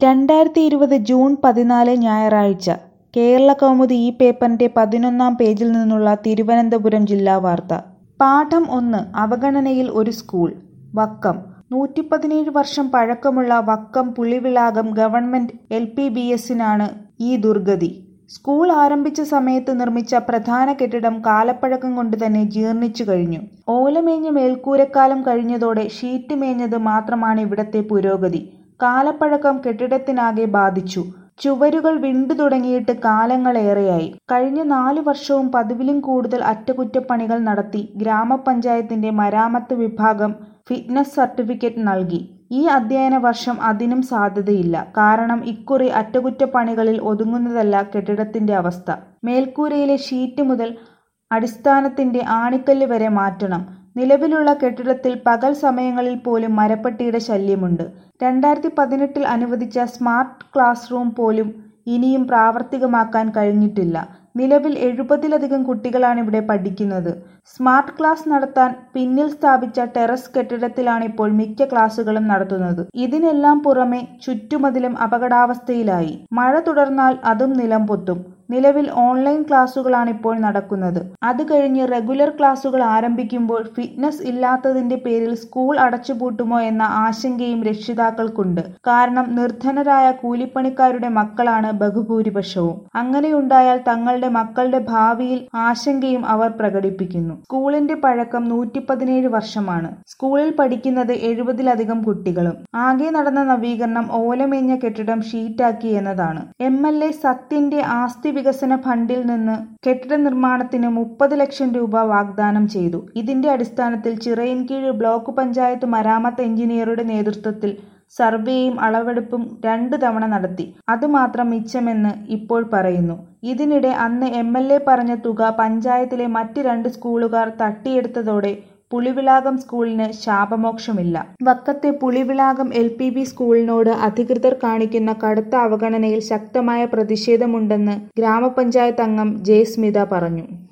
രണ്ടായിരത്തി ഇരുപത് ജൂൺ പതിനാല് ഞായറാഴ്ച കേരളകൗമുദി ഈ പേപ്പറിന്റെ പതിനൊന്നാം പേജിൽ നിന്നുള്ള തിരുവനന്തപുരം ജില്ലാ വാർത്ത പാഠം ഒന്ന് അവഗണനയിൽ ഒരു സ്കൂൾ വക്കം നൂറ്റിപ്പതിനേഴ് വർഷം പഴക്കമുള്ള Vakkom Pulivilakam government L P B എസിനാണ് ഈ ദുർഗതി സ്കൂൾ ആരംഭിച്ച സമയത്ത് നിർമ്മിച്ച പ്രധാന കെട്ടിടം കാലപ്പഴക്കം കൊണ്ട് തന്നെ ജീർണിച്ചു കഴിഞ്ഞു ഓലമേഞ്ഞ മേൽക്കൂരക്കാലം കഴിഞ്ഞതോടെ ഷീറ്റ് മേഞ്ഞത് മാത്രമാണ് ഇവിടത്തെ പുരോഗതി കാലപ്പഴക്കം കെട്ടിടത്തിനാകെ ബാധിച്ചു ചുവരുകൾ വിണ്ടു തുടങ്ങിയിട്ട് കാലങ്ങളേറെയായി കഴിഞ്ഞ നാലു വർഷവും പതിവിലും കൂടുതൽ അറ്റകുറ്റപ്പണികൾ നടത്തി ഗ്രാമപഞ്ചായത്തിന്റെ മരാമത്ത് വിഭാഗം ഫിറ്റ്നസ് സർട്ടിഫിക്കറ്റ് നൽകി ഈ അധ്യയന വർഷം അതിനും സാധ്യതയില്ല കാരണം ഇക്കുറി അറ്റകുറ്റപ്പണികളിൽ ഒതുങ്ങുന്നതല്ല കെട്ടിടത്തിന്റെ അവസ്ഥ മേൽക്കൂരയിലെ ഷീറ്റ് മുതൽ അടിസ്ഥാനത്തിന്റെ ആണിക്കല്ല് വരെ മാറ്റണം നിലവിലുള്ള കെട്ടിടത്തിൽ പകൽ സമയങ്ങളിൽ പോലും മരപ്പട്ടിയുടെ ശല്യമുണ്ട് രണ്ടായിരത്തി പതിനെട്ടിൽ അനുവദിച്ച സ്മാർട്ട് ക്ലാസ് റൂം പോലും ഇനിയും പ്രാവർത്തികമാക്കാൻ കഴിഞ്ഞിട്ടില്ല നിലവിൽ എഴുപതിലധികം കുട്ടികളാണ് ഇവിടെ പഠിക്കുന്നത് സ്മാർട്ട് ക്ലാസ് നടത്താൻ പിന്നിൽ സ്ഥാപിച്ച ടെറസ് കെട്ടിടത്തിലാണിപ്പോൾ മിക്ക ക്ലാസുകളും നടത്തുന്നത് ഇതിനെല്ലാം പുറമെ ചുറ്റുമതിലും അപകടാവസ്ഥയിലായി മഴ തുടർന്നാൽ അതും നിലം പൊത്തും നിലവിൽ ഓൺലൈൻ ക്ലാസുകളാണിപ്പോൾ നടക്കുന്നത് അത് കഴിഞ്ഞ് റെഗുലർ ക്ലാസുകൾ ആരംഭിക്കുമ്പോൾ ഫിറ്റ്നസ് ഇല്ലാത്തതിന്റെ പേരിൽ സ്കൂൾ അടച്ചുപൂട്ടുമോ എന്ന ആശങ്കയും രക്ഷിതാക്കൾക്കുണ്ട് കാരണം നിർധനരായ കൂലിപ്പണിക്കാരുടെ മക്കളാണ് ബഹുഭൂരിപക്ഷവും അങ്ങനെയുണ്ടായാൽ തങ്ങളുടെ മക്കളുടെ ഭാവിയിൽ ആശങ്കയും അവർ പ്രകടിപ്പിക്കുന്നു സ്കൂളിന്റെ പഴക്കം നൂറ്റി പതിനേഴ് വർഷമാണ് സ്കൂളിൽ പഠിക്കുന്നത് എഴുപതിലധികം കുട്ടികളും ആകെ നടന്ന നവീകരണം ഓലമേഞ്ഞ കെട്ടിടം ഷീറ്റാക്കി എന്നതാണ് എം എൽ എ സത്യന്റെ ആസ്തി വികസന ഫണ്ടിൽ നിന്ന് കെട്ടിട നിർമ്മാണത്തിന് മുപ്പത് ലക്ഷം രൂപ വാഗ്ദാനം ചെയ്തു ഇതിന്റെ അടിസ്ഥാനത്തിൽ ചിറയിൻകീഴ് ബ്ലോക്ക് പഞ്ചായത്ത് മരാമത്ത് എഞ്ചിനീയറുടെ നേതൃത്വത്തിൽ സർവേയും അളവെടുപ്പും രണ്ട് തവണ നടത്തി അതുമാത്രം മിച്ചമെന്ന് ഇപ്പോൾ പറയുന്നു ഇതിനിടെ അന്ന് എം എൽ എ പറഞ്ഞ തുക പഞ്ചായത്തിലെ മറ്റ് രണ്ട് സ്കൂളുകാർ തട്ടിയെടുത്തതോടെ പുളിവിളാകം സ്കൂളിന് ശാപമോക്ഷമില്ല വക്കത്തെ പുളിവിളാകം എൽ പി ബി സ്കൂളിനോട് അധികൃതർ കാണിക്കുന്ന കടുത്ത അവഗണനയിൽ ശക്തമായ പ്രതിഷേധമുണ്ടെന്ന് ഗ്രാമപഞ്ചായത്ത് അംഗം ജെ സ്മിത പറഞ്ഞു